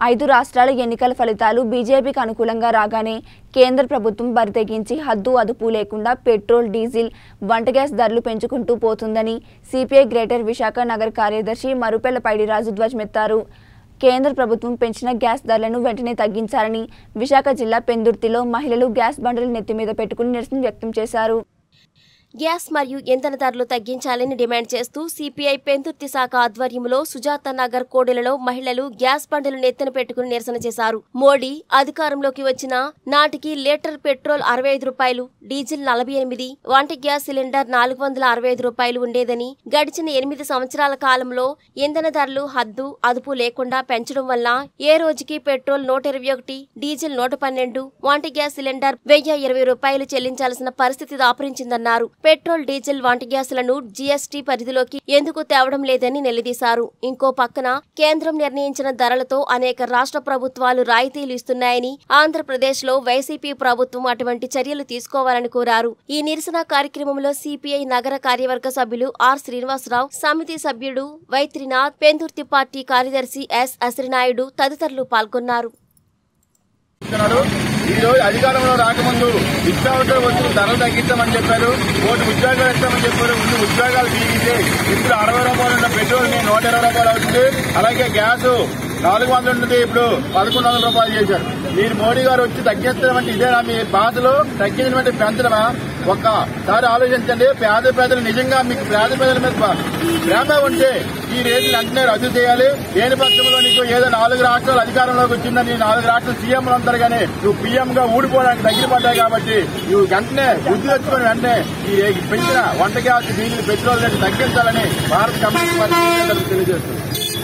ఐదు రాష్ట్రాల ఎన్నికల ఫలితాలు బీజేపీకి అనుకూలంగా రాగానే కేంద్ర ప్రభుత్వం బరితెగించి హద్దు అదుపు లేకుండా పెట్రోల్ డీజిల్ వంట గ్యాస్ ధరలు పెంచుకుంటూ పోతుందని సిపిఐ గ్రేటర్ విశాఖ నగర కార్యదర్శి మరుపెళ్ల పైడిరాజు ధ్వజమెత్తారు కేంద్ర ప్రభుత్వం పెంచిన గ్యాస్ ధరలను వెంటనే తగ్గించాలని విశాఖ జిల్లా పెందుర్తిలో మహిళలు గ్యాస్ బండలు నెత్తిమీద పెట్టుకుని నిరసన వ్యక్తం చేశారు గ్యాస్ మరియు ఇంధన ధరలు తగ్గించాలని డిమాండ్ చేస్తూ సిపిఐ పెందుర్తి శాఖ ఆధ్వర్యంలో సుజాత నగర్ కోడెలలో మహిళలు గ్యాస్ బండలు నెత్తిన పెట్టుకుని నిరసన చేశారు మోడీ అధికారంలోకి వచ్చిన నాటికి లీటర్ పెట్రోల్ అరవై ఐదు రూపాయలు డీజిల్ నలభై ఎనిమిది వంట గ్యాస్ సిలిండర్ నాలుగు వందల అరవై ఐదు రూపాయలు ఉండేదని గడిచిన ఎనిమిది సంవత్సరాల కాలంలో ఇంధన ధరలు హద్దు అదుపు లేకుండా పెంచడం వల్ల ఏ రోజుకి పెట్రోల్ నూట ఇరవై ఒకటి డీజిల్ నూట పన్నెండు వంట గ్యాస్ సిలిండర్ వెయ్యి ఇరవై రూపాయలు చెల్లించాల్సిన పరిస్థితి దాపరించిందన్నారు పెట్రోల్ డీజిల్ వంట గ్యాసులను జీఎస్టీ పరిధిలోకి ఎందుకు తేవడం లేదని నిలదీశారు ఇంకో పక్కన కేంద్రం నిర్ణయించిన ధరలతో అనేక రాష్ట్ర ప్రభుత్వాలు రాయితీలు ఇస్తున్నాయని ఆంధ్రప్రదేశ్ లో వైసీపీ ప్రభుత్వం అటువంటి చర్యలు తీసుకోవాలని కోరారు ఈ నిరసన కార్యక్రమంలో సిపిఐ నగర కార్యవర్గ సభ్యులు ఆర్ శ్రీనివాసరావు సమితి సభ్యుడు వై త్రినాథ్ పెందుర్తి పార్టీ కార్యదర్శి ఎస్ అసిరినాయుడు తదితరులు పాల్గొన్నారు ఇస్తున్నాడు ఈ రోజు అధికారంలో రాకముందు నిత్యావసర వస్తువులు ధరలు తగ్గించమని చెప్పారు కోటి ఉద్యోగాలు ఇస్తామని చెప్పారు ముందు ఉద్యోగాలు తీగితే ఇప్పుడు అరవై రూపాయలు ఉన్న పెట్రోల్ ని నూట ఇరవై రూపాయలు అవుతుంది అలాగే గ్యాస్ నాలుగు వందలు ఉంటుంది ఇప్పుడు పదకొండు వందల రూపాయలు చేశారు మీరు మోడీ గారు వచ్చి తగ్గిస్తామంటే ఇదేనా మీ బాధలు తగ్గించమంటే పెంచడమా ఒక్కసారి ఆలోచించండి పేద పేదలు నిజంగా మీకు పేద పేదల మీద ప- ప్రేమ ఉంటే ఈ రేట్లు వెంటనే రద్దు చేయాలి దేని పక్షంలో నీకు ఏదో నాలుగు రాష్ట్రాలు అధికారంలోకి వచ్చిందని నాలుగు రాష్ట్రాల సీఎంలు అంటారు కానీ నువ్వు పీఎం గా ఊడిపోవడానికి దగ్గర పడ్డాయి కాబట్టి నువ్వు వెంటనే బుద్ధి తెచ్చుకొని వెంటనే ఈ రే- పెంచిన వంట గ్యాస్ డీజిల్ పెట్రోల్ రేటు తగ్గించాలని భారత కమ్యూనిస్ట్ పార్టీ నేతలకు తెలియజేస్తుంది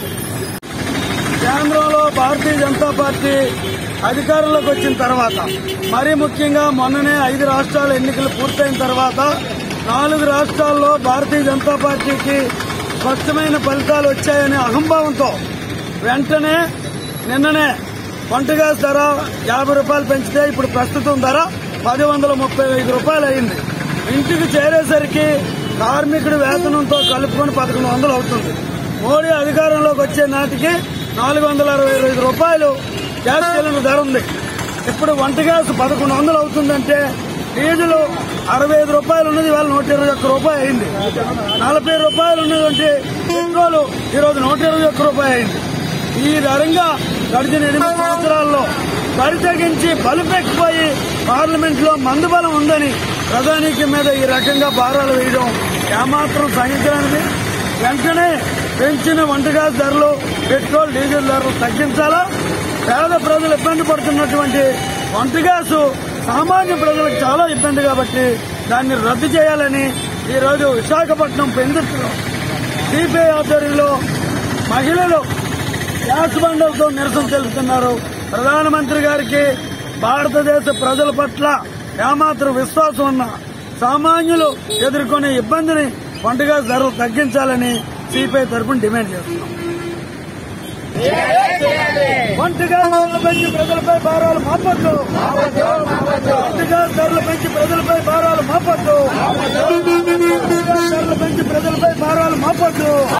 కేంద్రంలో భారతీయ జనతా పార్టీ అధికారంలోకి వచ్చిన తర్వాత మరీ ముఖ్యంగా మొన్ననే ఐదు రాష్ట్రాల ఎన్నికలు పూర్తయిన తర్వాత నాలుగు రాష్ట్రాల్లో భారతీయ జనతా పార్టీకి స్పష్టమైన ఫలితాలు వచ్చాయనే అహంభావంతో వెంటనే నిన్ననే వంట గ్యాస్ ధర యాభై రూపాయలు పెంచితే ఇప్పుడు ప్రస్తుతం ధర పది వందల ముప్పై ఐదు రూపాయలు అయింది ఇంటికి చేరేసరికి కార్మికుడి వేతనంతో కలుపుకొని పదకొండు వందలు అవుతుంది మోడీ అధికారంలోకి వచ్చే నాటికి నాలుగు వందల అరవై ఐదు రూపాయలు గ్యాస్ సిలిండర్ ధర ఉంది ఇప్పుడు వంట గ్యాస్ పదకొండు వందలు అవుతుందంటే డీజిల్ అరవై ఐదు రూపాయలు ఉన్నది ఇవాళ నూట ఇరవై ఒక్క రూపాయి అయింది నలభై రూపాయలు ఉన్నదంటే పెట్రోల్ ఈరోజు నూట ఇరవై ఒక్క రూపాయి అయింది ఈ రకంగా గడిచిన ఎనిమిది సంవత్సరాల్లో పరితగించి బలుపెక్కిపోయి పార్లమెంట్ లో మందుబలం ఉందని ప్రధానికి మీద ఈ రకంగా భారాలు వేయడం ఏమాత్రం సహించడానికి వెంటనే పెంచిన వంట గ్యాస్ ధరలు పెట్రోల్ డీజిల్ ధరలు తగ్గించాలా పేద ప్రజలు ఇబ్బంది పడుతున్నటువంటి వంట గ్యాస్ సామాన్య ప్రజలకు చాలా ఇబ్బంది కాబట్టి దాన్ని రద్దు చేయాలని ఈ రోజు విశాఖపట్నం పెందుతులో సిపిఐ ఆధ్వర్యంలో మహిళలు గ్యాస్ బండలతో నిరసన తెలుపుతున్నారు ప్రధానమంత్రి గారికి భారతదేశ ప్రజల పట్ల ఏమాత్రం విశ్వాసం ఉన్న సామాన్యులు ఎదుర్కొనే ఇబ్బందిని వంట గ్యాస్ ధరలు తగ్గించాలని సిపిఐ తరఫున డిమాండ్ చేస్తున్నాం వంట గ్యాస్ ధరలు పెంచి ప్రజలపై భారాలు మాపద్దు వంట గ్యాస్ ధరలు పెంచి ప్రజలపై భారాలు మాపద్దు వంట గ్యాస్ ధరలు పెంచి ప్రజలపై భారాలు మాపద్దు